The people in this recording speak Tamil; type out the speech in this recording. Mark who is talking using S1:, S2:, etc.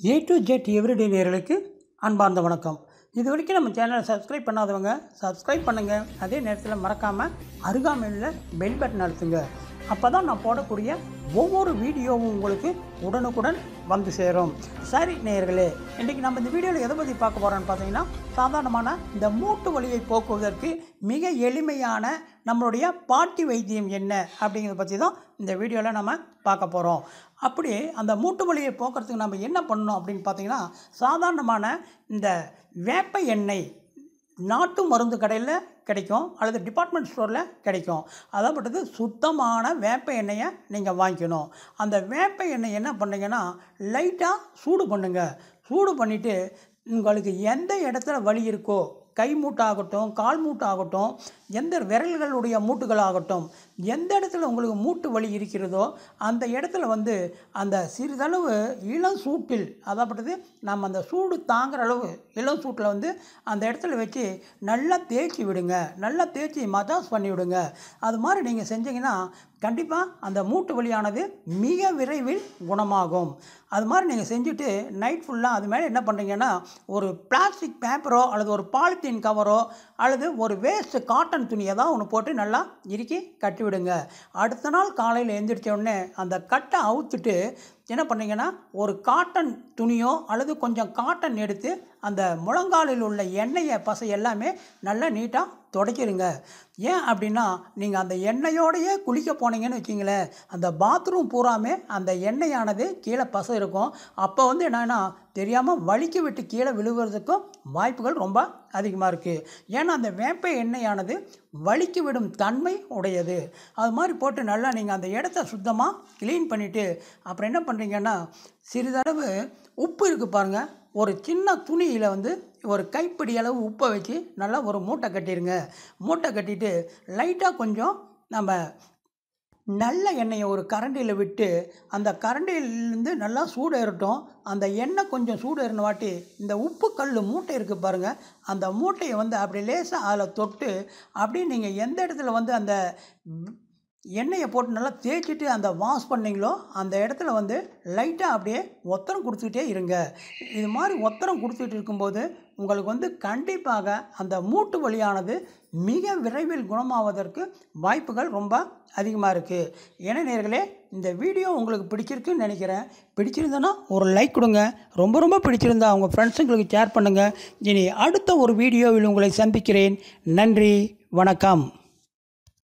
S1: ஏ டு ஜெட் எவ்ரிடே நேயர்களுக்கு அன்பார்ந்த வணக்கம் இது வரைக்கும் நம்ம சேனலை சப்ஸ்கிரைப் பண்ணாதவங்க சப்ஸ்கிரைப் பண்ணுங்கள் அதே நேரத்தில் மறக்காமல் அருகாமையில் பெல் பட்டன் அழுத்துங்க அப்போ தான் நான் போடக்கூடிய ஒவ்வொரு வீடியோவும் உங்களுக்கு உடனுக்குடன் வந்து சேரும் சரி நேயர்களே இன்றைக்கி நம்ம இந்த வீடியோவில் எதை பற்றி பார்க்க போகிறோம்னு பார்த்தீங்கன்னா சாதாரணமான இந்த மூட்டு வலியை போக்குவதற்கு மிக எளிமையான நம்மளுடைய பாட்டி வைத்தியம் என்ன அப்படிங்கிறத பற்றி தான் இந்த வீடியோவில் நம்ம பார்க்க போகிறோம் அப்படி அந்த மூட்டு வலியை போக்குறதுக்கு நம்ம என்ன பண்ணணும் அப்படின்னு பார்த்தீங்கன்னா சாதாரணமான இந்த வேப்ப எண்ணெய் நாட்டு மருந்து கடையில் கிடைக்கும் அல்லது டிபார்ட்மெண்ட் ஸ்டோரில் கிடைக்கும் அதாவது சுத்தமான வேப்ப எண்ணெயை நீங்கள் வாங்கிக்கணும் அந்த வேப்ப எண்ணெய் என்ன பண்ணுங்கன்னா லைட்டாக சூடு பண்ணுங்கள் சூடு பண்ணிவிட்டு உங்களுக்கு எந்த இடத்துல வலி இருக்கோ கை மூட்டாகட்டும் கால் மூட்டாகட்டும் எந்த விரல்களுடைய மூட்டுகளாகட்டும் எந்த இடத்துல உங்களுக்கு மூட்டு வலி இருக்கிறதோ அந்த இடத்துல வந்து அந்த சிறிதளவு இளம் சூட்டில் அதாவது நம்ம அந்த சூடு தாங்குற அளவு இளம் சூட்டில் வந்து அந்த இடத்துல வச்சு நல்லா தேய்ச்சி விடுங்க நல்லா தேய்ச்சி மசாஜ் பண்ணி விடுங்க அது மாதிரி நீங்கள் செஞ்சீங்கன்னா கண்டிப்பாக அந்த மூட்டு வலியானது மிக விரைவில் குணமாகும் அது மாதிரி நீங்கள் செஞ்சுட்டு நைட் ஃபுல்லாக அது மேலே என்ன பண்ணுறீங்கன்னா ஒரு பிளாஸ்டிக் பேப்பரோ அல்லது ஒரு பாலித்தீன் கவரோ அல்லது ஒரு வேஸ்ட் காட்டன் துணியை தான் ஒன்று போட்டு நல்லா இறுக்கி கட்டி விடுங்க அடுத்த நாள் காலையில் எழுந்திரிச்ச உடனே அந்த கட்டை அவுத்துட்டு என்ன பண்ணீங்கன்னா ஒரு காட்டன் துணியோ அல்லது கொஞ்சம் காட்டன் எடுத்து அந்த முழங்காலில் உள்ள எண்ணெயை பசை எல்லாமே நல்லா நீட்டாக துடைக்கிருங்க ஏன் அப்படின்னா நீங்கள் அந்த எண்ணெயோடையே குளிக்க போனீங்கன்னு வச்சிங்களேன் அந்த பாத்ரூம் பூராமே அந்த எண்ணெயானது கீழே பசை இருக்கும் அப்போ வந்து என்னென்னா தெரியாமல் வலிக்கு விட்டு கீழே விழுகிறதுக்கும் வாய்ப்புகள் ரொம்ப அதிகமாக இருக்குது ஏன்னா அந்த வேப்ப எண்ணெயானது வலிக்கு விடும் தன்மை உடையது அது மாதிரி போட்டு நல்லா நீங்கள் அந்த இடத்த சுத்தமாக க்ளீன் பண்ணிவிட்டு அப்புறம் என்ன பண்ணுறீங்கன்னா சிறிதளவு உப்பு இருக்குது பாருங்கள் ஒரு சின்ன துணியில் வந்து ஒரு கைப்பிடி அளவு உப்பை வச்சு நல்லா ஒரு மூட்டை கட்டிடுங்க மூட்டை கட்டிட்டு லைட்டாக கொஞ்சம் நம்ம நல்ல எண்ணெயை ஒரு கரண்டியில் விட்டு அந்த கரண்டியிலேருந்து நல்லா சூடு ஏறட்டும் அந்த எண்ணெய் கொஞ்சம் சூடு ஏறின வாட்டி இந்த உப்பு கல் மூட்டை இருக்குது பாருங்கள் அந்த மூட்டையை வந்து அப்படி லேசாக அதில் தொட்டு அப்படியே நீங்கள் எந்த இடத்துல வந்து அந்த எண்ணெயை போட்டு நல்லா தேய்ச்சிட்டு அந்த வாஷ் பண்ணிங்களோ அந்த இடத்துல வந்து லைட்டாக அப்படியே ஒத்தரம் கொடுத்துக்கிட்டே இருங்க இது மாதிரி ஒத்தரம் கொடுத்துட்டு இருக்கும்போது உங்களுக்கு வந்து கண்டிப்பாக அந்த மூட்டு வலியானது மிக விரைவில் குணமாவதற்கு வாய்ப்புகள் ரொம்ப அதிகமாக இருக்குது ஏன்னா நேர்களே இந்த வீடியோ உங்களுக்கு பிடிச்சிருக்குன்னு நினைக்கிறேன் பிடிச்சிருந்தனா ஒரு லைக் கொடுங்க ரொம்ப ரொம்ப பிடிச்சிருந்தா உங்கள் ஃப்ரெண்ட்ஸுங்களுக்கு ஷேர் பண்ணுங்கள் இனி அடுத்த ஒரு வீடியோவில் உங்களை சந்திக்கிறேன் நன்றி வணக்கம்